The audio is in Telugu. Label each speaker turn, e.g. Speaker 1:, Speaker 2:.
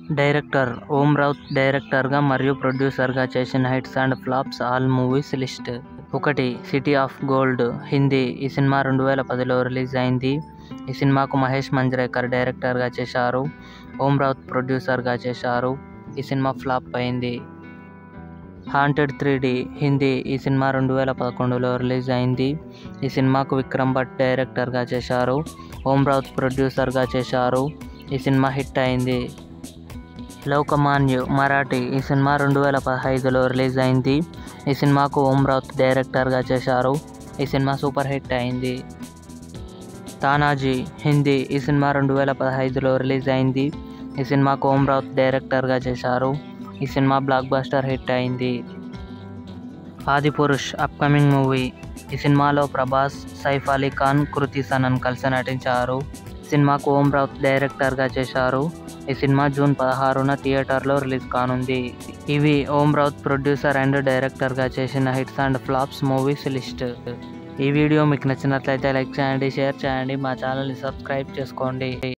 Speaker 1: డైరెక్టర్ ఓం రౌత్ డైరెక్టర్గా మరియు ప్రొడ్యూసర్గా చేసిన hits and flops all movies list ఒకటి సిటీ ఆఫ్ గోల్డ్ హిందీ ఈ సినిమా రెండు వేల పదిలో రిలీజ్ అయింది ఈ సినిమాకు మహేష్ మంజ్రేకర్ డైరెక్టర్గా చేశారు ఓం రౌత్ ప్రొడ్యూసర్గా చేశారు ఈ సినిమా ఫ్లాప్ అయింది హాంటెడ్ త్రీ డి హిందీ ఈ సినిమా రెండు వేల పదకొండులో రిలీజ్ అయింది ఈ సినిమాకు విక్రమ్ భట్ డైరెక్టర్గా చేశారు ఓం రౌత్ ప్రొడ్యూసర్గా చేశారు ఈ సినిమా హిట్ అయింది లోకమాన్యు మరాఠీ ఈ సినిమా రెండు వేల పదహైదులో రిలీజ్ అయింది ఈ సినిమాకు ఓం రౌత్ డైరెక్టర్గా చేశారు ఈ సినిమా సూపర్ హిట్ అయింది తానాజీ హిందీ ఈ సినిమా రెండు వేల పదహైదులో రిలీజ్ అయింది ఈ సినిమాకు ఓం రౌత్ డైరెక్టర్గా చేశారు ఈ సినిమా బ్లాక్ బస్టర్ హిట్ అయింది ఆదిపురుష్ అప్కమింగ్ మూవీ ఈ సినిమాలో ప్రభాస్ సైఫ్ అలీ ఖాన్ కృతి సనన్ కలిసి నటించారు సినిమాకు ఓం రౌత్ డైరెక్టర్గా చేశారు ఈ సినిమా జూన్ పదహారున థియేటర్లో రిలీజ్ కానుంది ఇవి ఓం రౌత్ ప్రొడ్యూసర్ అండ్ డైరెక్టర్గా చేసిన hits and flops movies list ఈ వీడియో మీకు నచ్చినట్లయితే లైక్ చేయండి షేర్ చేయండి మా ఛానల్ని సబ్స్క్రైబ్ చేసుకోండి